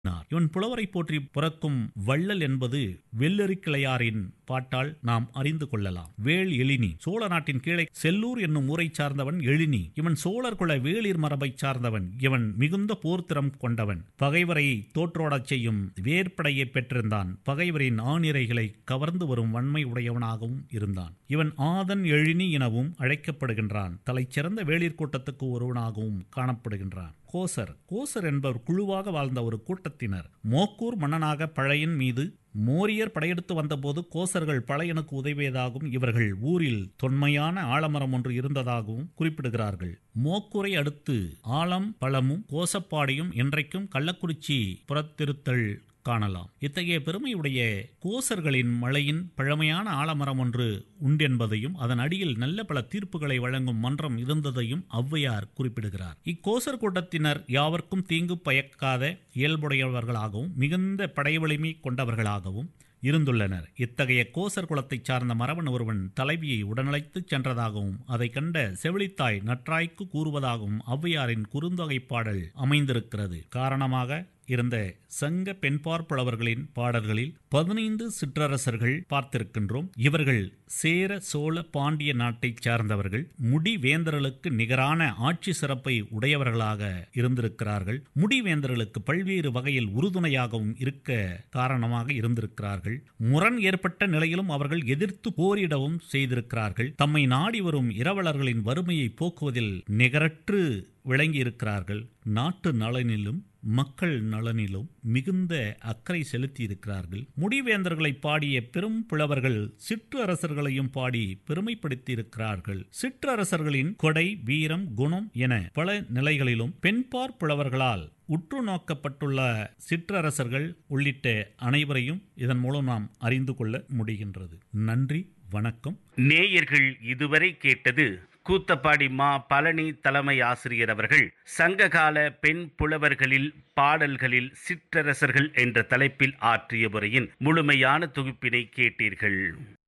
கூறினார் இவன் புலவரை போற்றி பிறக்கும் வள்ளல் என்பது வெள்ளெறிக்கிளையாரின் பாட்டால் நாம் அறிந்து கொள்ளலாம் வேள் எழினி சோழ நாட்டின் கீழே செல்லூர் என்னும் ஊரை சார்ந்தவன் எழினி இவன் சோழர் குல வேளிர் மரபைச் சார்ந்தவன் இவன் மிகுந்த போர்த்திறம் கொண்டவன் பகைவரை தோற்றோடச் செய்யும் வேற்படையை பெற்றிருந்தான் பகைவரின் ஆணிரைகளை கவர்ந்து வரும் வன்மை உடையவனாகவும் இருந்தான் இவன் ஆதன் எழினி எனவும் அழைக்கப்படுகின்றான் தலைச்சிறந்த வேளிர் கூட்டத்துக்கு ஒருவனாகவும் காணப்படுகின்றான் கோசர் கோசர் என்பவர் குழுவாக வாழ்ந்த ஒரு கூட்டத்தினர் மோக்கூர் மன்னனாக பழையன் மீது மோரியர் படையெடுத்து வந்தபோது கோசர்கள் பழையனுக்கு உதவியதாகவும் இவர்கள் ஊரில் தொன்மையான ஆலமரம் ஒன்று இருந்ததாகவும் குறிப்பிடுகிறார்கள் மோக்கூரை அடுத்து ஆலம் பழமும் கோசப்பாடியும் இன்றைக்கும் கள்ளக்குறிச்சி புறத்திருத்தல் காணலாம் இத்தகைய பெருமையுடைய கோசர்களின் மலையின் பழமையான ஆலமரம் ஒன்று உண்டென்பதையும் அதன் அடியில் நல்ல பல தீர்ப்புகளை வழங்கும் மன்றம் இருந்ததையும் ஔவையார் குறிப்பிடுகிறார் இக்கோசர் கூட்டத்தினர் யாவர்க்கும் தீங்கு பயக்காத இயல்புடையவர்களாகவும் மிகுந்த படைவலிமை கொண்டவர்களாகவும் இருந்துள்ளனர் இத்தகைய கோசர் குலத்தைச் சார்ந்த மரவன் ஒருவன் தலைவியை உடனழைத்துச் சென்றதாகவும் அதை கண்ட செவிலித்தாய் நற்றாய்க்கு கூறுவதாகவும் ஔவையாரின் குறுந்தொகை பாடல் அமைந்திருக்கிறது காரணமாக இருந்த சங்க பெண்பார் புலவர்களின் பாடல்களில் பதினைந்து சிற்றரசர்கள் பார்த்திருக்கின்றோம் இவர்கள் சேர சோழ பாண்டிய நாட்டைச் சார்ந்தவர்கள் முடிவேந்தர்களுக்கு நிகரான ஆட்சி சிறப்பை உடையவர்களாக இருந்திருக்கிறார்கள் முடிவேந்தர்களுக்கு பல்வேறு வகையில் உறுதுணையாகவும் இருக்க காரணமாக இருந்திருக்கிறார்கள் முரண் ஏற்பட்ட நிலையிலும் அவர்கள் எதிர்த்து போரிடவும் செய்திருக்கிறார்கள் தம்மை நாடி வரும் இரவலர்களின் வறுமையை போக்குவதில் நிகரற்று விளங்கியிருக்கிறார்கள் நாட்டு நலனிலும் மக்கள் நலனிலும் மிகுந்த அக்கறை செலுத்தி இருக்கிறார்கள் முடிவேந்தர்களை பாடிய பெரும் புலவர்கள் சிற்றரசர்களையும் பாடி பெருமைப்படுத்தி இருக்கிறார்கள் சிற்றரசர்களின் கொடை வீரம் குணம் என பல நிலைகளிலும் பெண்பார் புலவர்களால் உற்று நோக்கப்பட்டுள்ள சிற்றரசர்கள் உள்ளிட்ட அனைவரையும் இதன் மூலம் நாம் அறிந்து கொள்ள முடிகின்றது நன்றி வணக்கம் நேயர்கள் இதுவரை கேட்டது கூத்தப்பாடி மா பழனி தலைமை ஆசிரியர் அவர்கள் சங்ககால பெண் புலவர்களில் பாடல்களில் சிற்றரசர்கள் என்ற தலைப்பில் ஆற்றிய உரையின் முழுமையான தொகுப்பினை கேட்டீர்கள்